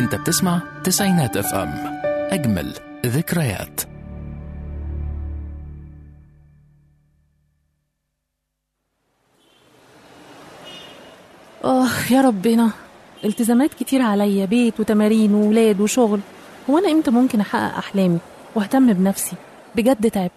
انت بتسمع تسعينات اف ام اجمل ذكريات آه يا ربنا التزامات كتير عليا بيت وتمارين وولاد وشغل هو أنا إمتى ممكن أحقق أحلامي وأهتم بنفسي بجد تعبت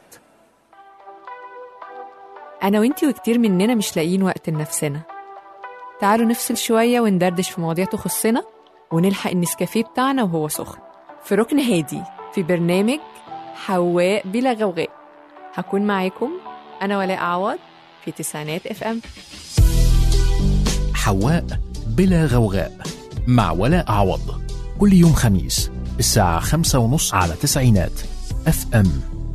أنا وإنتي وكتير مننا مش لاقيين وقت لنفسنا تعالوا نفصل شوية وندردش في مواضيع تخصنا ونلحق النسكافيه بتاعنا وهو سخن في ركن هادي في برنامج حواء بلا غوغاء هكون معاكم أنا ولاء عوض في تسعينات اف ام حواء بلا غوغاء مع ولاء عوض كل يوم خميس الساعة خمسة ونص على تسعينات اف ام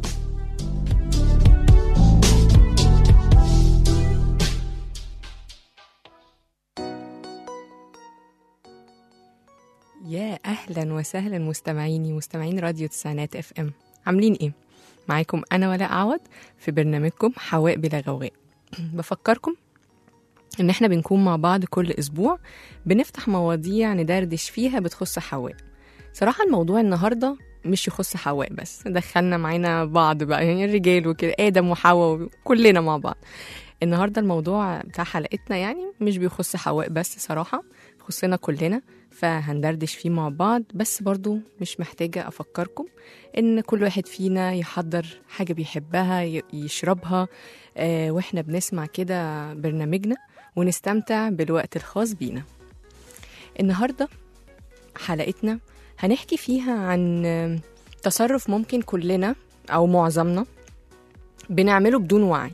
يا أهلا وسهلا مستمعيني مستمعين راديو تسعينات اف ام عاملين ايه؟ معاكم أنا ولاء عوض في برنامجكم حواء بلا غوغاء بفكركم إن احنا بنكون مع بعض كل أسبوع بنفتح مواضيع ندردش فيها بتخص حواء صراحة الموضوع النهاردة مش يخص حواء بس دخلنا معانا بعض بقى يعني الرجال وكده آدم وحواء كلنا مع بعض النهاردة الموضوع بتاع حلقتنا يعني مش بيخص حواء بس صراحة يخصنا كلنا فهندردش فيه مع بعض بس برضو مش محتاجة أفكركم إن كل واحد فينا يحضر حاجة بيحبها ي- يشربها آه وإحنا بنسمع كده برنامجنا ونستمتع بالوقت الخاص بينا النهاردة حلقتنا هنحكي فيها عن آه، تصرف ممكن كلنا أو معظمنا بنعمله بدون وعي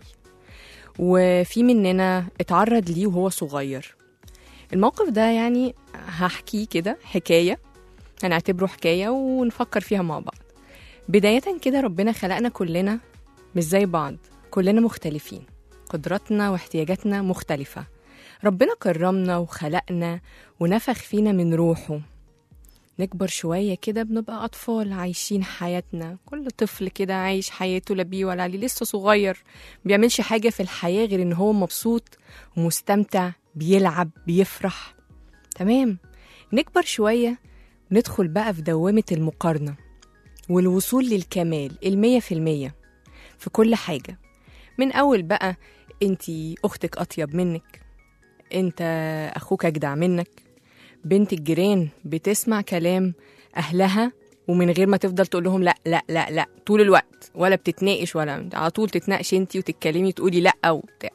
وفي مننا اتعرض ليه وهو صغير الموقف ده يعني هحكيه كده حكاية هنعتبره حكاية ونفكر فيها مع بعض بداية كده ربنا خلقنا كلنا مش زي بعض كلنا مختلفين قدراتنا واحتياجاتنا مختلفة ربنا كرمنا وخلقنا ونفخ فينا من روحه نكبر شوية كده بنبقى أطفال عايشين حياتنا كل طفل كده عايش حياته لا بيه ولا عليه لسه صغير بيعملش حاجة في الحياة غير إن هو مبسوط ومستمتع بيلعب بيفرح تمام نكبر شوية ندخل بقى في دوامة المقارنة والوصول للكمال المية في المية في كل حاجة من أول بقى انتي أختك أطيب منك انت أخوك أجدع منك بنت الجيران بتسمع كلام أهلها ومن غير ما تفضل تقول لهم لا لا لا لا طول الوقت ولا بتتناقش ولا على طول تتناقش انتي وتتكلمي تقولي لا وبتاع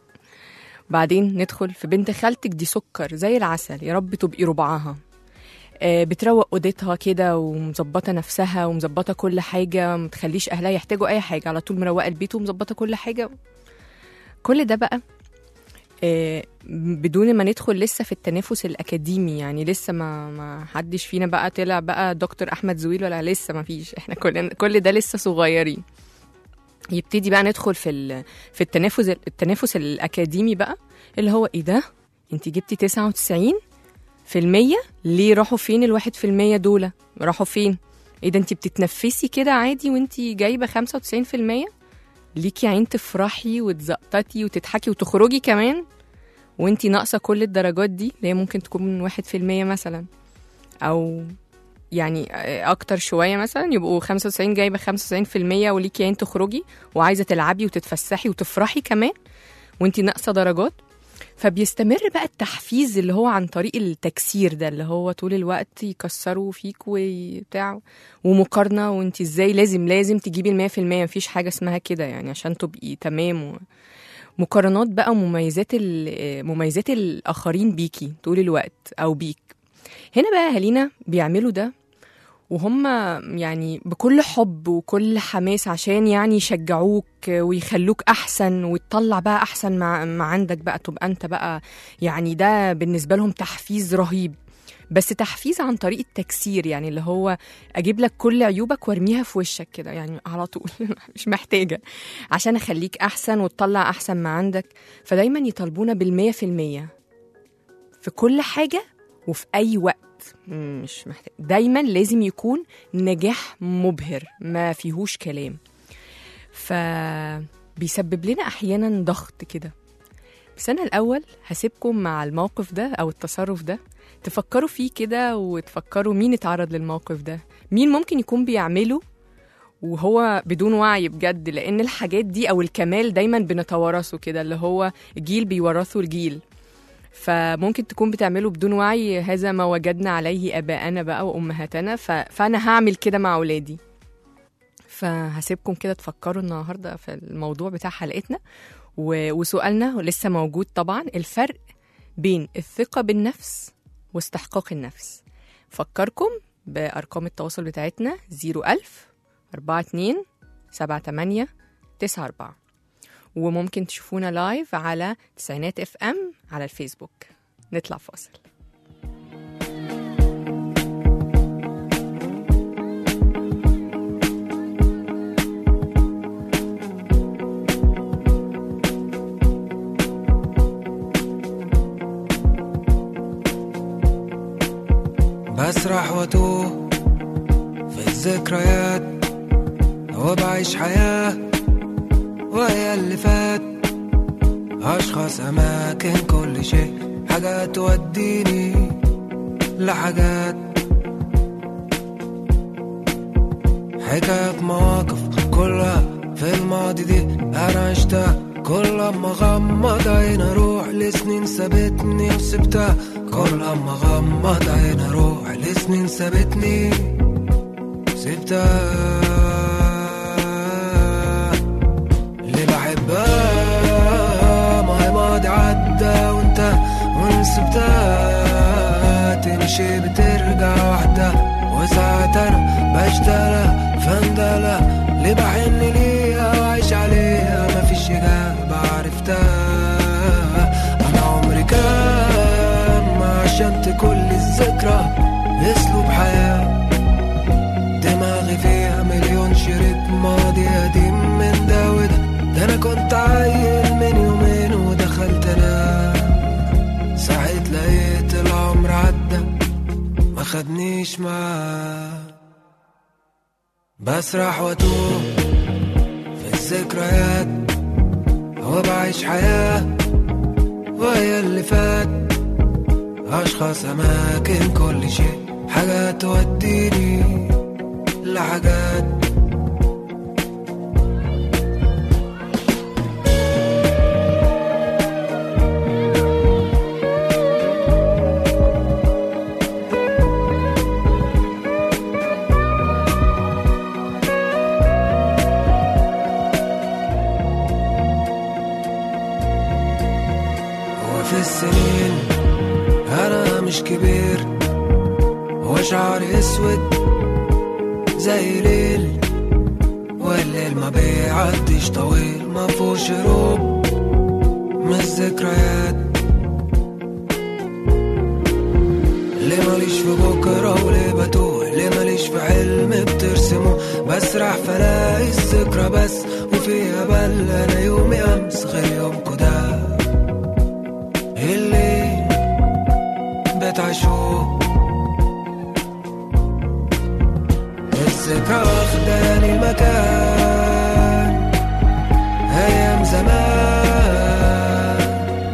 بعدين ندخل في بنت خالتك دي سكر زي العسل يا رب تبقي ربعها آه، بتروق اوضتها كده ومظبطه نفسها ومظبطه كل حاجه ما تخليش اهلها يحتاجوا اي حاجه على طول مروقه البيت ومظبطه كل حاجه كل ده بقى آه، بدون ما ندخل لسه في التنافس الاكاديمي يعني لسه ما ما حدش فينا بقى طلع بقى دكتور احمد زويل ولا لسه ما فيش احنا كلنا كل ده لسه صغيرين يبتدي بقى ندخل في ال- في التنافس التنافس الاكاديمي بقى اللي هو ايه ده انت جبتي 99 في المية ليه راحوا فين الواحد في المية دول راحوا فين ايه ده انت بتتنفسي كده عادي وانت جايبة 95 في المية ليكي عين تفرحي وتزقططي وتضحكي وتخرجي كمان وانت ناقصة كل الدرجات دي اللي هي ممكن تكون واحد في المية مثلا او يعني اكتر شويه مثلا يبقوا 95 جايبه 95% وليكي عين تخرجي وعايزه تلعبي وتتفسحي وتفرحي كمان وانت ناقصه درجات فبيستمر بقى التحفيز اللي هو عن طريق التكسير ده اللي هو طول الوقت يكسروا فيك وبتاع ومقارنه وانت ازاي لازم لازم تجيبي المية في المية مفيش حاجه اسمها كده يعني عشان تبقي تمام و... مقارنات بقى ومميزات ال- مميزات الاخرين بيكي طول الوقت او بيك هنا بقى اهالينا بيعملوا ده وهم يعني بكل حب وكل حماس عشان يعني يشجعوك ويخلوك احسن وتطلع بقى احسن ما, ما عندك بقى تبقى انت بقى يعني ده بالنسبه لهم تحفيز رهيب بس تحفيز عن طريق التكسير يعني اللي هو اجيب لك كل عيوبك وارميها في وشك كده يعني على طول مش محتاجه عشان اخليك احسن وتطلع احسن ما عندك فدايما يطالبونا بالمية في المية في كل حاجه وفي اي وقت مش محتاج دايما لازم يكون نجاح مبهر ما فيهوش كلام فبيسبب لنا احيانا ضغط كده بس انا الاول هسيبكم مع الموقف ده او التصرف ده تفكروا فيه كده وتفكروا مين اتعرض للموقف ده مين ممكن يكون بيعمله وهو بدون وعي بجد لان الحاجات دي او الكمال دايما بنتوارثه كده اللي هو جيل بيورثه الجيل فممكن تكون بتعمله بدون وعي هذا ما وجدنا عليه اباءنا بقى وامهاتنا ف... فانا هعمل كده مع اولادي فهسيبكم كده تفكروا النهارده في الموضوع بتاع حلقتنا و... وسؤالنا لسه موجود طبعا الفرق بين الثقه بالنفس واستحقاق النفس فكركم بارقام التواصل بتاعتنا 01000 42 78 94 وممكن تشوفونا لايف على تسعينات اف ام على الفيسبوك نطلع فاصل بسرح واتوه في الذكريات وبعيش حياة وهي اللي فات أشخاص أماكن كل شيء حاجات توديني لحاجات حكايات مواقف كلها في الماضي دي أنا عشتها كل أما غمض عين أروح لسنين سابتني وسبتها كل أما غمض عين أروح لسنين سابتني سبتها اللي بحبها ما هي ماضي عدى وانت ونسبتها تمشي بترجع وحدها وساعات انا بشتغل فندلة اللي بحن ليها وعيش عليها مفيش إجابة عرفتها أنا عمري كام ما عشمت كل الذكرى أسلوب حياة دماغي فيها مليون شريط ماضي قديم من ده وده ده انا كنت عيل من يومين ودخلت انا ساعة لقيت العمر عدى ما خدنيش معاه بسرح واتوه في الذكريات وبعيش حياة وهي اللي فات أشخاص أماكن كل شيء حاجات توديني لحاجات وفي السنين أنا مش كبير وشعري أسود زي ليل والليل ما بيعديش طويل ما فيهوش هروب من الذكريات ليه ماليش في بكرة وليه بتوه ليه ماليش في حلم بترسمه بسرح فلاقي الذكرى بس وفيها بل أنا يومي أمس غير يومكو ده اللي بتعيشوه الذكرى واخداني المكان أيام زمان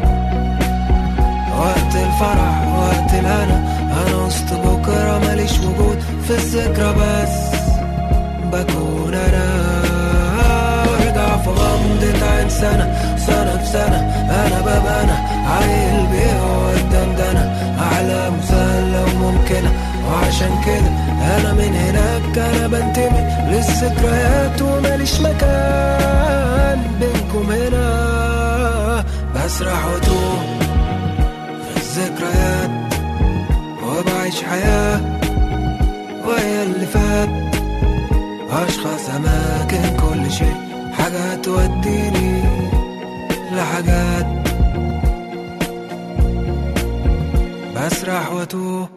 وقت الفرح وقت الهنا أنا وسط بكرة ماليش وجود في الذكرى بس بكون أنا وارجع في غمضة عين سنة سنة في سنة أنا ببقى أنا عيل بيه قدام ده أنا أحلام مسلة وممكنة وعشان كده أنا من هناك أنا بنتمي للذكريات وماليش مكان بينكم هنا بسرح واتوه في الذكريات وبعيش حياة وهي اللي فات أشخاص أماكن كل شيء حاجات توديني لحاجات بسرح واتوه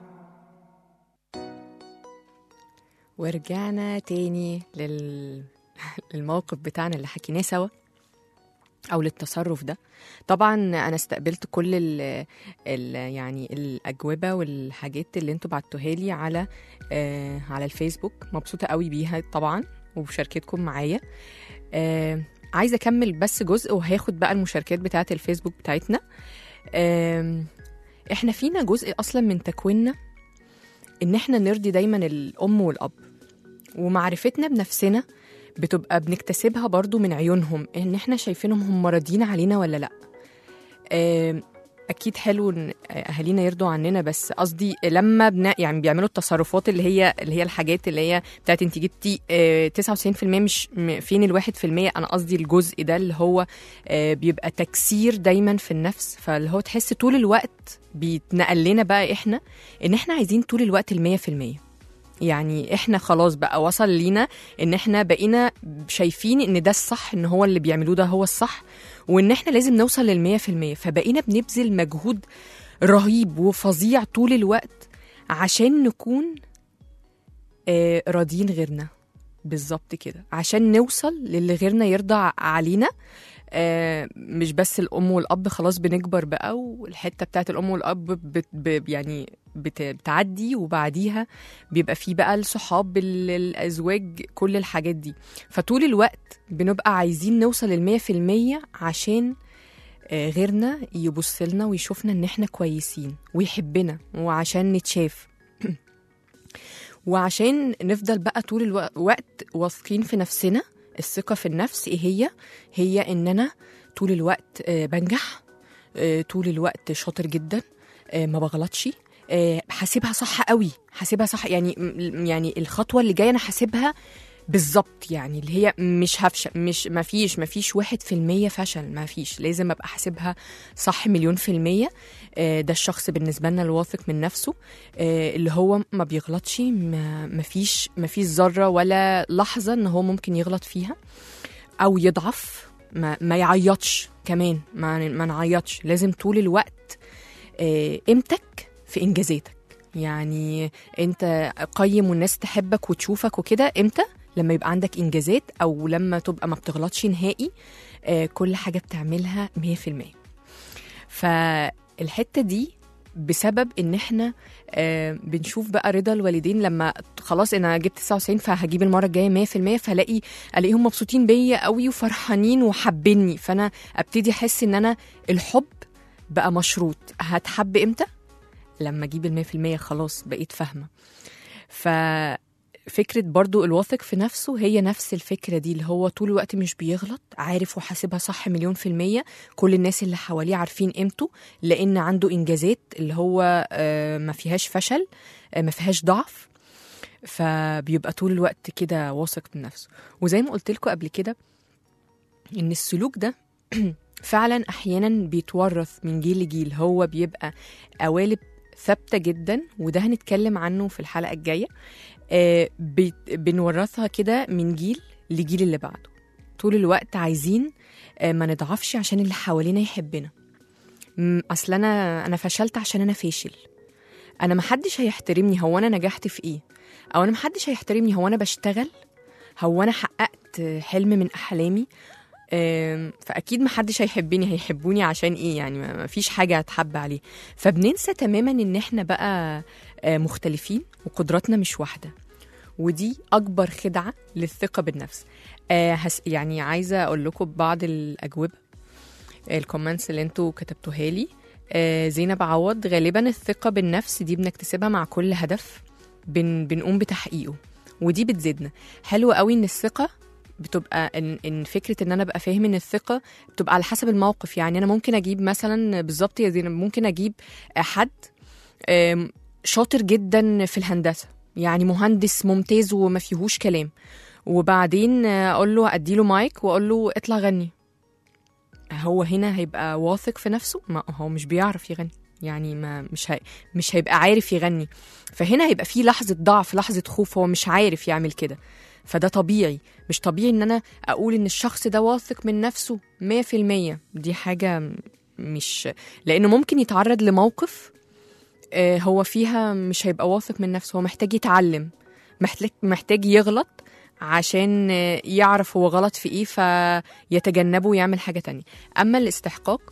ورجعنا تاني لل... للموقف بتاعنا اللي حكيناه سوا او للتصرف ده طبعا انا استقبلت كل ال ال يعني الاجوبه والحاجات اللي انتوا بعتوها لي على آه على الفيسبوك مبسوطه قوي بيها طبعا وبشاركتكم معايا آه عايزه اكمل بس جزء وهاخد بقى المشاركات بتاعه الفيسبوك بتاعتنا آه احنا فينا جزء اصلا من تكويننا ان احنا نرضي دايما الام والاب ومعرفتنا بنفسنا بتبقى بنكتسبها برضو من عيونهم ان احنا شايفينهم هم راضيين علينا ولا لا آم، اكيد حلو ان اهالينا يرضوا عننا بس قصدي لما بنا يعني بيعملوا التصرفات اللي هي اللي هي الحاجات اللي هي بتاعت انت جبتي آه، 99% مش م- فين الواحد في المية انا قصدي الجزء ده اللي هو آه، بيبقى تكسير دايما في النفس فاللي هو تحس طول الوقت بيتنقل لنا بقى احنا ان احنا عايزين طول الوقت المية في المية يعني احنا خلاص بقى وصل لينا ان احنا بقينا شايفين ان ده الصح ان هو اللي بيعملوه ده هو الصح وان احنا لازم نوصل للمية في المية فبقينا بنبذل مجهود رهيب وفظيع طول الوقت عشان نكون آه راضيين غيرنا بالظبط كده عشان نوصل للي غيرنا يرضى علينا آه مش بس الام والاب خلاص بنكبر بقى والحته بتاعت الام والاب بت ب يعني بت بتعدي وبعديها بيبقى في بقى الصحاب ال- الازواج كل الحاجات دي فطول الوقت بنبقى عايزين نوصل للمية في المية عشان آه، غيرنا يبص لنا ويشوفنا ان احنا كويسين ويحبنا وعشان نتشاف وعشان نفضل بقى طول الوقت واثقين في نفسنا الثقة في النفس ايه هي؟ هي ان انا طول الوقت آه، بنجح آه، طول الوقت شاطر جدا آه، ما بغلطش آه، حاسبها صح قوي حاسبها صح يعني م- يعني الخطوة اللي جاية انا حاسبها بالظبط يعني اللي هي مش هفشل مش ما فيش ما فيش واحد في المية فشل ما فيش لازم ابقى حاسبها صح مليون في المية آه، ده الشخص بالنسبة لنا الواثق من نفسه آه، اللي هو ما بيغلطش ما ما فيش ما فيش ذرة ولا لحظة ان هو ممكن يغلط فيها او يضعف ما, ما يعيطش كمان ما, ما نعيطش لازم طول الوقت آه، قيمتك في انجازاتك يعني انت قيم والناس تحبك وتشوفك وكده امتى لما يبقى عندك انجازات او لما تبقى ما بتغلطش نهائي آه، كل حاجه بتعملها 100% فالحته دي بسبب ان احنا آه، بنشوف بقى رضا الوالدين لما خلاص انا جبت 99 فهجيب المره الجايه 100% فلاقي الاقيهم مبسوطين بيا قوي وفرحانين وحابيني فانا ابتدي احس ان انا الحب بقى مشروط هتحب امتى لما اجيب المية في المية خلاص بقيت فاهمة ففكرة برضو الواثق في نفسه هي نفس الفكرة دي اللي هو طول الوقت مش بيغلط عارف وحاسبها صح مليون في المية كل الناس اللي حواليه عارفين قيمته لأن عنده إنجازات اللي هو آه، ما فيهاش فشل آه، ما فيهاش ضعف فبيبقى طول الوقت كده واثق من نفسه وزي ما قلت لكم قبل كده ان السلوك ده فعلا احيانا بيتورث من جيل لجيل هو بيبقى قوالب ثابته جدا وده هنتكلم عنه في الحلقه الجايه آه بيت- بنورثها كده من جيل لجيل اللي بعده طول الوقت عايزين آه ما نضعفش عشان اللي حوالينا يحبنا م، اصل انا انا فشلت عشان انا فاشل انا محدش هيحترمني هو انا نجحت في ايه او انا محدش هيحترمني هو انا بشتغل هو انا حققت حلم من احلامي آم، فاكيد محدش هيحبني هيحبوني عشان ايه يعني ما ما فيش حاجه هتحب عليه فبننسى تماما ان احنا بقى آه، مختلفين وقدراتنا مش واحده ودي اكبر خدعه للثقه بالنفس آه، هس يعني عايزه اقول لكم بعض الاجوبه الكومنتس اللي انتوا كتبتوها لي آه، زينب عوض غالبا الثقه بالنفس دي بنكتسبها مع كل هدف بن بنقوم بتحقيقه ودي بتزيدنا حلو قوي ان الثقه بتبقى ان, إن فكره ان انا ابقى فاهم ان الثقه بتبقى على حسب الموقف يعني انا ممكن اجيب مثلا بالظبط يا زينب ممكن اجيب حد آم، شاطر جدا في الهندسه يعني مهندس ممتاز وما فيهوش كلام وبعدين آه، اقول له اديله مايك واقول له اطلع غني هو هنا هيبقى واثق في نفسه ما هو مش بيعرف يغني يعني ما مش هي مش هيبقى عارف يغني فهنا هيبقى في لحظه ضعف لحظه خوف هو مش عارف يعمل كده فده طبيعي مش طبيعي ان انا اقول ان الشخص ده واثق من نفسه 100% دي حاجه م- مش لانه ممكن يتعرض لموقف آه، هو فيها مش هيبقى واثق من نفسه هو محتاج يتعلم محتاج محتاج يغلط عشان آه، يعرف هو غلط في ايه فيتجنبه ويعمل حاجه تانية اما الاستحقاق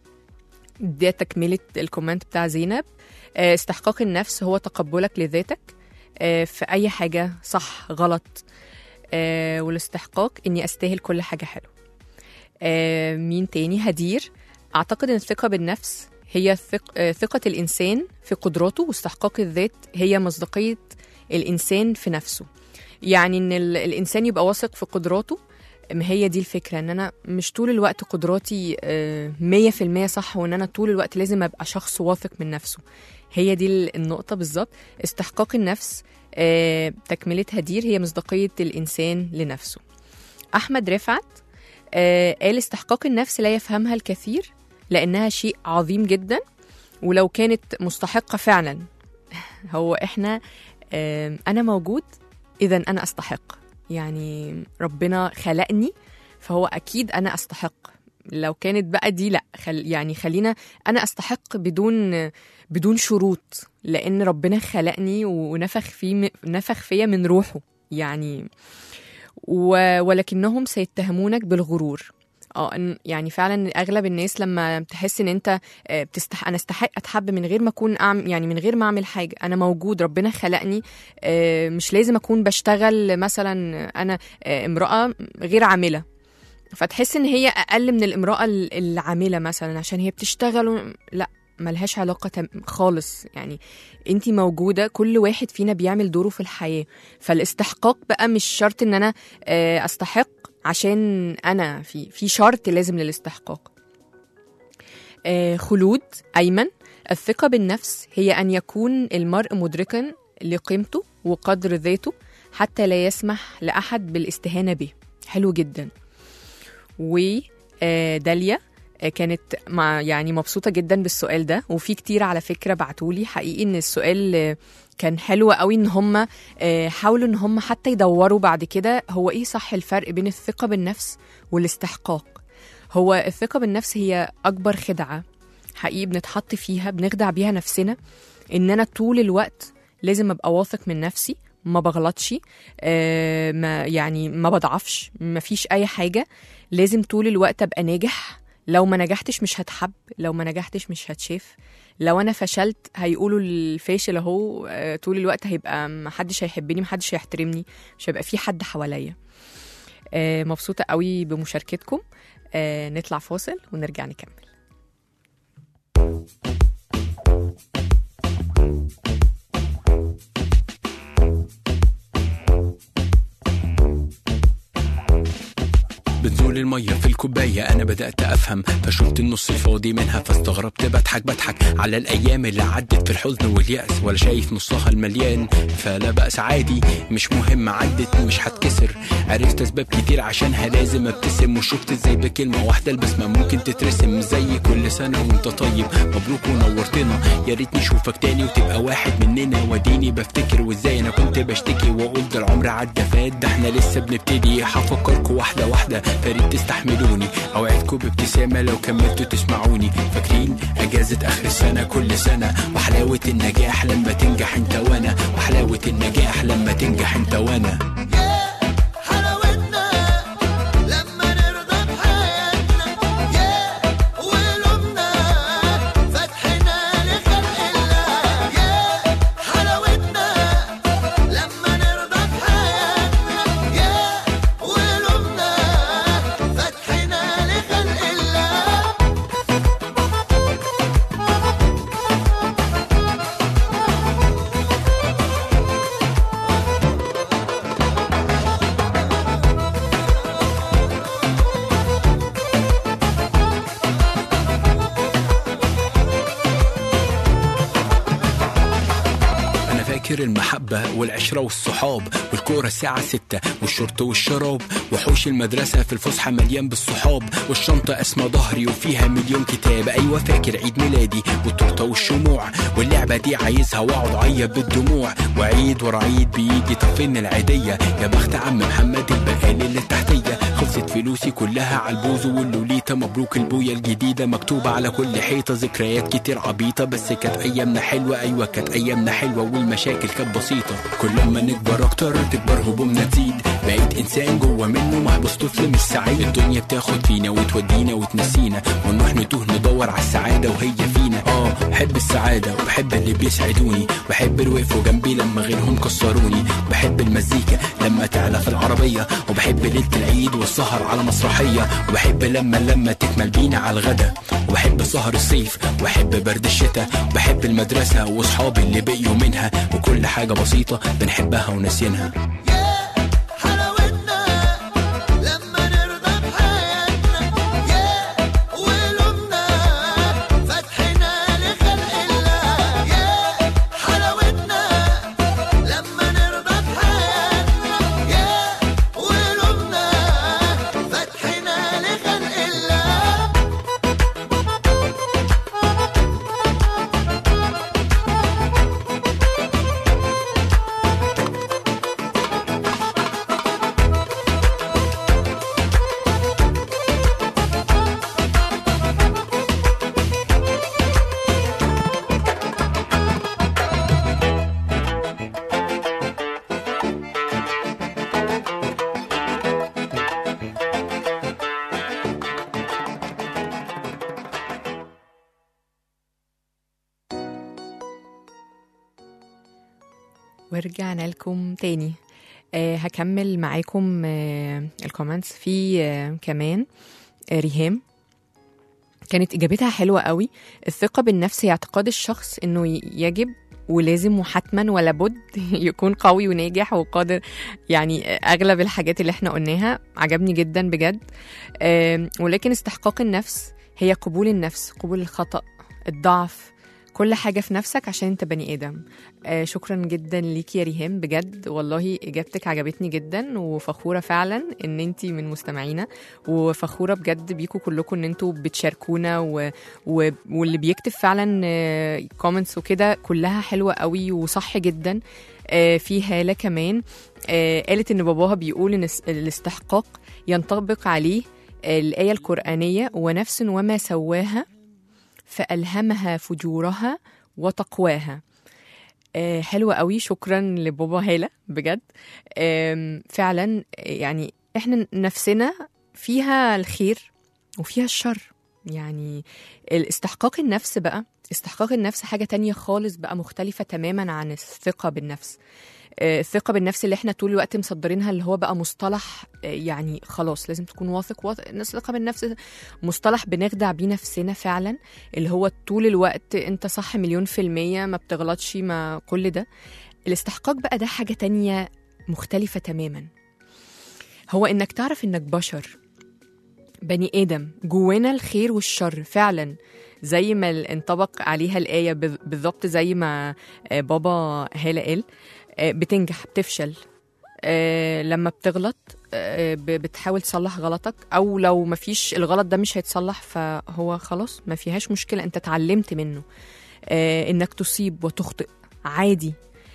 ده تكمله الكومنت بتاع زينب آه، استحقاق النفس هو تقبلك لذاتك آه، في اي حاجه صح غلط آه، والاستحقاق اني استاهل كل حاجه حلوه آه، مين تاني هدير اعتقد ان الثقه بالنفس هي ثق... آه، ثقة الإنسان في قدراته واستحقاق الذات هي مصداقية الإنسان في نفسه يعني إن ال... الإنسان يبقى واثق في قدراته ما هي دي الفكرة إن أنا مش طول الوقت قدراتي آه، مية في المية صح وإن أنا طول الوقت لازم أبقى شخص واثق من نفسه هي دي ال- النقطة بالظبط استحقاق النفس آه، تكملة هدير هي مصداقية الإنسان لنفسه أحمد رفعت آه، قال استحقاق النفس لا يفهمها الكثير لأنها شيء عظيم جدا ولو كانت مستحقة فعلا هو إحنا آه، أنا موجود إذا أنا أستحق يعني ربنا خلقني فهو أكيد أنا أستحق لو كانت بقى دي لا خل يعني خلينا أنا أستحق بدون بدون شروط لأن ربنا خلقني ونفخ في نفخ فيا من روحه يعني و- ولكنهم سيتهمونك بالغرور اه إن- يعني فعلا اغلب الناس لما تحس ان انت آه، بتستح انا استحق اتحب من غير ما اكون أعمل يعني من غير ما اعمل حاجه انا موجود ربنا خلقني آه، مش لازم اكون بشتغل مثلا انا آه، امراه غير عامله فتحس ان هي اقل من الامراه ال- العامله مثلا عشان هي بتشتغل و- لا ملهاش علاقة تم- خالص يعني انت موجودة كل واحد فينا بيعمل دوره في الحياة فالاستحقاق بقى مش شرط ان انا آه، استحق عشان انا في في شرط لازم للاستحقاق آه، خلود ايمن الثقة بالنفس هي ان يكون المرء مدركا لقيمته وقدر ذاته حتى لا يسمح لاحد بالاستهانة به حلو جدا وداليا كانت مع يعني مبسوطة جدا بالسؤال ده وفي كتير على فكرة بعتولي حقيقي ان السؤال آه، كان حلو قوي ان هم آه، حاولوا ان هم حتى يدوروا بعد كده هو ايه صح الفرق بين الثقة بالنفس والاستحقاق هو الثقة بالنفس هي اكبر خدعة حقيقي بنتحط فيها بنخدع بيها نفسنا ان انا طول الوقت لازم ابقى واثق من نفسي ما بغلطش آه، ما يعني ما بضعفش ما فيش اي حاجة لازم طول الوقت ابقى ناجح لو ما نجحتش مش هتحب لو ما نجحتش مش هتشاف لو انا فشلت هيقولوا الفاشل اهو آه، طول الوقت هيبقى محدش هيحبني محدش هيحترمني مش هيبقى في حد حواليا آه، مبسوطة قوي بمشاركتكم آه، نطلع فاصل ونرجع نكمل بتزول المية في الكوباية أنا بدأت أفهم فشفت النص الفاضي منها فاستغربت بضحك بضحك على الأيام اللي عدت في الحزن واليأس ولا شايف نصها المليان فلا بأس عادي مش مهم عدت مش هتكسر عرفت أسباب كتير عشانها لازم أبتسم وشفت ازاي بكلمة واحدة البسمة ممكن تترسم زي كل سنة وانت طيب مبروك ونورتنا يا ريت نشوفك تاني وتبقى واحد مننا وديني بفتكر وازاي أنا كنت بشتكي وأقول ده العمر عدى فات ده احنا لسه بنبتدي هفكركوا واحدة واحدة فريد تستحملوني اوعدكوا بابتسامة لو كملتوا تسمعوني فاكرين اجازة اخر السنة كل سنة وحلاوة النجاح لما تنجح انت وانا وحلاوة النجاح لما تنجح انت وانا حلاوتنا لما نرضى بحياتنا يا ولومنا فتحنا لخلق الله يا حلاوتنا لما نرضى بحياتنا يا ولومنا فتحنا لخلق الله انا فاكر المحبة والعشرة والصحاب والكورة الساعة ستة والشرط والشراب وحوش المدرسة في الفسحة مليان بالصحاب والشنطة اسمها ظهري وفيها مليون كتاب ايوه فاكر عيد ميلادي والتورتة والشموع واللعبة دي عايزها واقعد اعيط بالدموع وعيد ورا عيد بيجي طب فين العيدية يا بخت عم محمد البقال اللي تحتية خلصت فلوسي كلها على البوز واللوليتا مبروك البوية الجديدة مكتوبة على كل حيطة ذكريات كتير عبيطة بس كانت أيامنا حلوة أيوة كانت أيامنا حلوة والمشاكل كانت بسيطة كل ما نكبر أكتر تكبر همومنا تزيد بقيت إنسان جوه منه محبوس طفل مش سعيد الدنيا بتاخد فينا وتودينا وتنسينا ونروح نتوه ندور على السعادة وهي فينا اه بحب السعادة وبحب اللي بيسعدوني بحب اللي وقفوا جنبي لما غيرهم كسروني بحب المزيكا لما تعلى في العربية وبحب ليلة العيد والسهر على مسرحية وبحب لما لما تكمل بينا على الغدا وبحب سهر الصيف وبحب برد الشتاء وبحب المدرسة واصحابي اللي بقيوا منها وكل حاجة بسيطة بنحبها وناسينها يا حلاوتنا لما نرضى بحياتنا يا قلوبنا فتحنا لخلق الله يا حلاوتنا لما نرضى بحياتنا يا قلوبنا فتحنا لخلق الله ورجعنا لكم تاني آه هكمل معاكم آه الكومنتس في آه كمان آه ريهام كانت اجابتها حلوه قوي الثقه بالنفس هي اعتقاد الشخص انه ي- يجب ولازم وحتما ولا بد يكون قوي وناجح وقادر يعني اغلب الحاجات اللي احنا قلناها عجبني جدا بجد آم، ولكن استحقاق النفس هي قبول النفس قبول الخطأ الضعف كل حاجة في نفسك عشان انت بني آدم آه شكرا جدا ليكي يا ريهام بجد والله إجابتك عجبتني جدا وفخورة فعلا إن انت من مستمعينا وفخورة بجد بيكوا كلكم إن انتوا بتشاركونا و... و... واللي بيكتب فعلا كومنتس وكده كلها حلوة قوي وصح جدا آه في هالة كمان آه قالت إن باباها بيقول إن الس- الاستحقاق ينطبق عليه آه، الآية القرآنية ونفس وما سواها فألهمها فجورها وتقواها آه، حلوة قوي شكرا لبابا هالة بجد آم، فعلا آه، يعني احنا نفسنا فيها الخير وفيها الشر يعني الاستحقاق النفس بقى استحقاق النفس حاجة تانية خالص بقى مختلفة تماما عن الثقة بالنفس آه، الثقة بالنفس اللي احنا طول الوقت مصدرينها اللي هو بقى مصطلح آه، يعني خلاص لازم تكون واثق واثق الثقة بالنفس مصطلح بنخدع بيه نفسنا فعلا اللي هو طول الوقت انت صح مليون في المية ما بتغلطش ما كل ده الاستحقاق بقى ده حاجة تانية مختلفة تماما هو انك تعرف انك بشر بني ادم جوانا الخير والشر فعلا زي ما ال- انطبق عليها الآية بال- بالظبط زي ما آه، بابا هالة قال آه، بتنجح بتفشل آه، لما بتغلط آه، ب- بتحاول تصلح غلطك او لو مفيش الغلط ده مش هيتصلح فهو خلاص ما فيهاش مشكله انت اتعلمت منه آه، انك تصيب وتخطئ عادي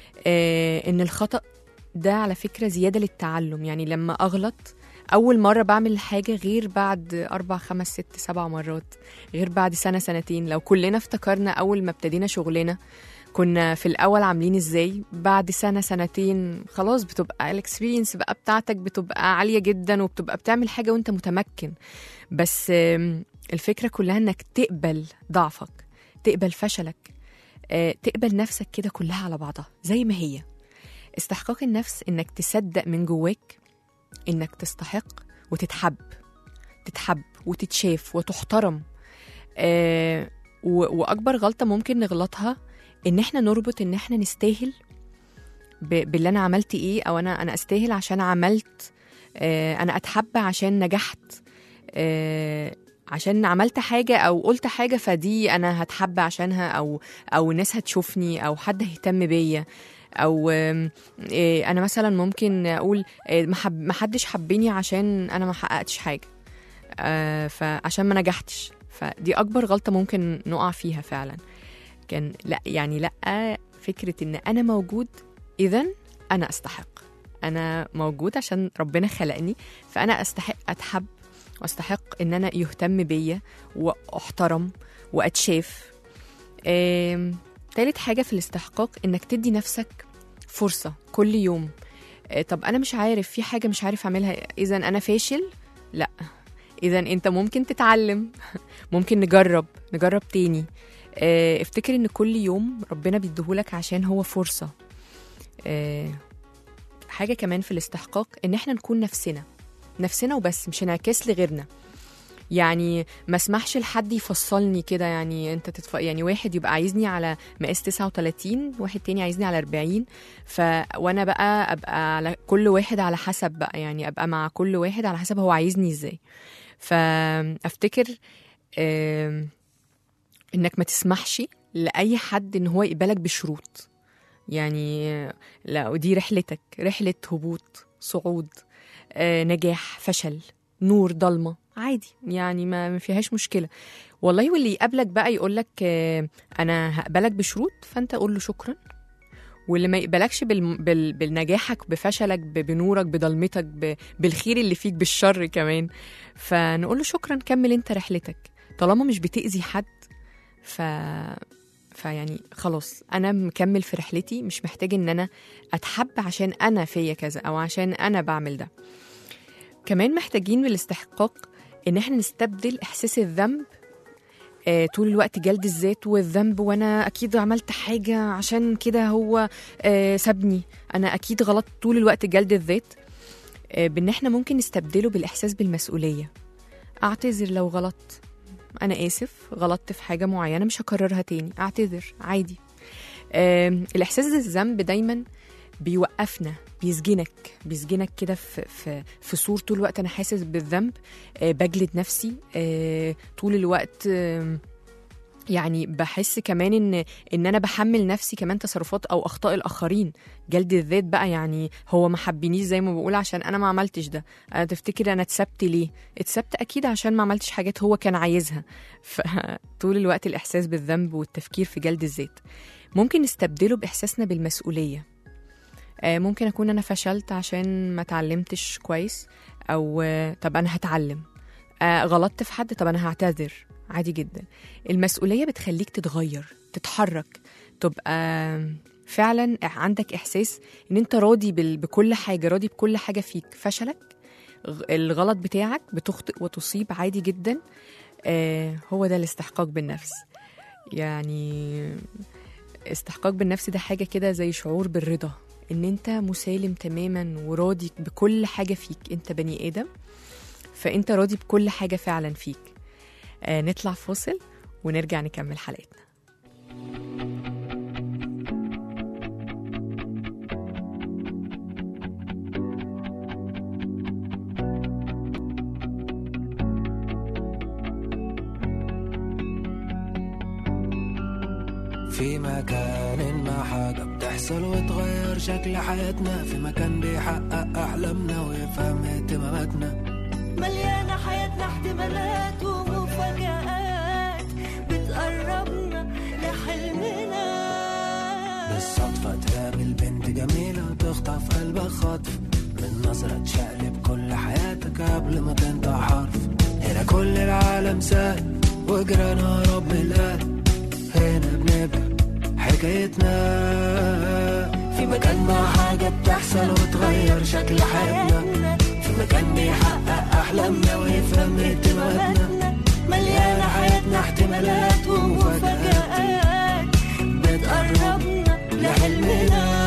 آه، ان الخطا ده على فكره زياده للتعلم يعني لما اغلط اول مره بعمل حاجه غير بعد اربع خمس ست سبع مرات غير بعد سنه سنتين لو كلنا افتكرنا اول ما ابتدينا شغلنا كنا في الاول عاملين ازاي بعد سنه سنتين خلاص بتبقى الاكسبيرينس بقى بتاعتك بتبقى عاليه جدا وبتبقى بتعمل حاجه وانت متمكن بس آم، الفكره كلها انك تقبل ضعفك تقبل فشلك آه، تقبل نفسك كده كلها على بعضها زي ما هي استحقاق النفس انك تصدق من جواك انك تستحق وتتحب تتحب وتتشاف وتحترم آه و- واكبر غلطه ممكن نغلطها ان احنا نربط ان احنا نستاهل ب- باللي انا عملت ايه او انا انا استاهل عشان عملت آه انا اتحب عشان نجحت آه عشان عملت حاجة أو قلت حاجة فدي أنا هتحب عشانها أو أو الناس هتشوفني أو حد هيهتم بيا أو آم، إيه، أنا مثلا ممكن أقول إيه، ما حب- ما حدش حبني عشان أنا ما حققتش حاجة آه، فعشان ما نجحتش فدي أكبر غلطة ممكن نقع فيها فعلا كان لا يعني لا فكرة إن أنا موجود إذا أنا أستحق أنا موجود عشان ربنا خلقني فأنا أستحق أتحب واستحق ان انا يهتم بيا واحترم واتشاف آم، تالت حاجة في الاستحقاق انك تدي نفسك فرصة كل يوم آه، طب انا مش عارف في حاجة مش عارف اعملها اذا انا فاشل لا اذا انت ممكن تتعلم ممكن نجرب نجرب تاني آه، افتكر ان كل يوم ربنا بيديهولك عشان هو فرصه آه، حاجه كمان في الاستحقاق ان احنا نكون نفسنا نفسنا وبس مش انعكاس لغيرنا يعني ما اسمحش لحد يفصلني كده يعني انت تتف... يعني واحد يبقى عايزني على مقاس 39 واحد تاني عايزني على 40 ف وانا بقى ابقى على كل واحد على حسب بقى يعني ابقى مع كل واحد على حسب هو عايزني ازاي فافتكر آم، انك ما تسمحش لاي حد ان هو يقبلك بشروط يعني لا ودي رحلتك رحله هبوط صعود آه، نجاح فشل نور ضلمه عادي يعني ما ما فيهاش مشكله والله واللي يقابلك بقى يقول لك انا هقبلك بشروط فانت قول له شكرا واللي ما يقبلكش بال... بال... بالنجاحك بفشلك ب... بنورك بضلمتك ب... بالخير اللي فيك بالشر كمان فنقول له شكرا كمل انت رحلتك طالما مش بتأذي حد ف فيعني خلاص انا مكمل في رحلتي مش محتاج ان انا اتحب عشان انا فيا كذا او عشان انا بعمل ده كمان محتاجين بالاستحقاق ان احنا نستبدل احساس الذنب آه، طول الوقت جلد الذات والذنب وانا اكيد عملت حاجه عشان كده هو آه، سابني انا اكيد غلط طول الوقت جلد الذات آه، بان احنا ممكن نستبدله بالاحساس بالمسؤوليه اعتذر لو غلط انا اسف غلطت في حاجه معينه مش هكررها تاني اعتذر عادي آم، الاحساس بالذنب دايما بيوقفنا بيسجنك بيسجنك كده في في في صور طول الوقت انا حاسس بالذنب آه، بجلد نفسي آه، طول الوقت آم، يعني بحس كمان ان ان انا بحمل نفسي كمان تصرفات او اخطاء الاخرين جلد الذات بقى يعني هو ما حبنيش زي ما بقول عشان انا ما عملتش ده انا تفتكر انا اتسبت ليه اتسبت اكيد عشان ما عملتش حاجات هو كان عايزها فطول الوقت الاحساس بالذنب والتفكير في جلد الذات ممكن نستبدله باحساسنا بالمسؤوليه آه، ممكن اكون انا فشلت عشان ما اتعلمتش كويس او آه، طب انا هتعلم آه، غلطت في حد طب انا هعتذر عادي جدا المسؤوليه بتخليك تتغير تتحرك تبقى فعلا عندك احساس ان انت راضي بال- بكل حاجه راضي بكل حاجه فيك فشلك غ- الغلط بتاعك بتخطئ وتصيب عادي جدا آه هو ده الاستحقاق بالنفس يعني استحقاق بالنفس ده حاجه كده زي شعور بالرضا ان انت مسالم تماما وراضي بكل حاجه فيك انت بني ادم فانت راضي بكل حاجه فعلا فيك آه نطلع فاصل ونرجع نكمل حلقتنا في مكان ما حاجة بتحصل وتغير شكل حياتنا في مكان بيحقق أحلامنا ويفهم اهتماماتنا مليانة حياتنا احتمالات ومفاجآت بتقربنا لحلمنا بالصدفة تقابل بنت جميلة وتخطف قلبك خطف من نظرة تشقلب كل حياتك قبل ما تنطق حرف هنا كل العالم سهل وجرانا رب القلب هنا بنبدأ حكايتنا في مكان ما حاجة بتحصل وتغير شكل حياتنا في مكان بيحقق أحلامنا ويفهم اهتماماتنا مليانة حياتنا احتمالات ومفاجآت بتقربنا لحلمنا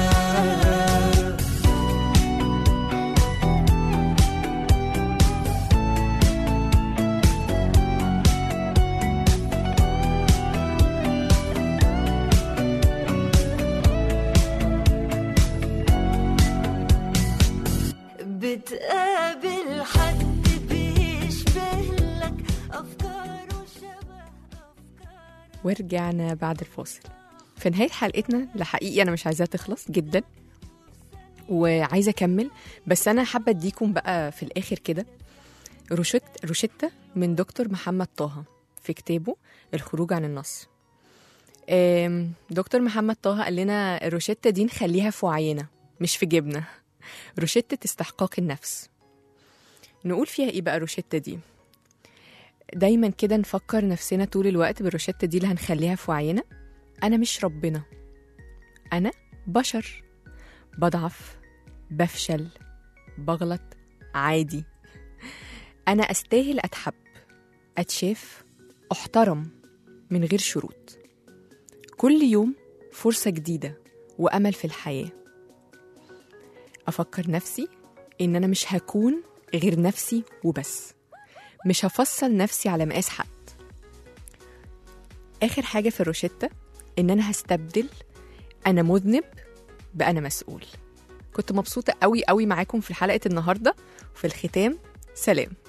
بتقابل حد بيشبه لك أفكاره شبه أفكارك ورجعنا بعد الفاصل في نهاية حلقتنا لحقيقي أنا مش عايزاها تخلص جدا وعايزة أكمل بس أنا حابة أديكم بقى في الآخر كده روشت روشتة من دكتور محمد طه في كتابه الخروج عن النص آم، دكتور محمد طه قال لنا الروشتة دي نخليها في وعينا مش في جيبنا روشتة استحقاق النفس نقول فيها ايه بقى الروشتة دي دايما كده نفكر نفسنا طول الوقت بالروشتة دي اللي هنخليها في وعينا أنا مش ربنا أنا بشر بضعف بفشل بغلط عادي أنا أستاهل أتحب أتشاف أحترم من غير شروط كل يوم فرصة جديدة وأمل في الحياة أفكر نفسي إن أنا مش هكون غير نفسي وبس مش هفصل نفسي على مقاس حد آخر حاجة في الروشتة إن أنا هستبدل أنا مذنب بأنا مسؤول كنت مبسوطة قوي قوي معاكم في حلقة النهاردة وفي الختام سلام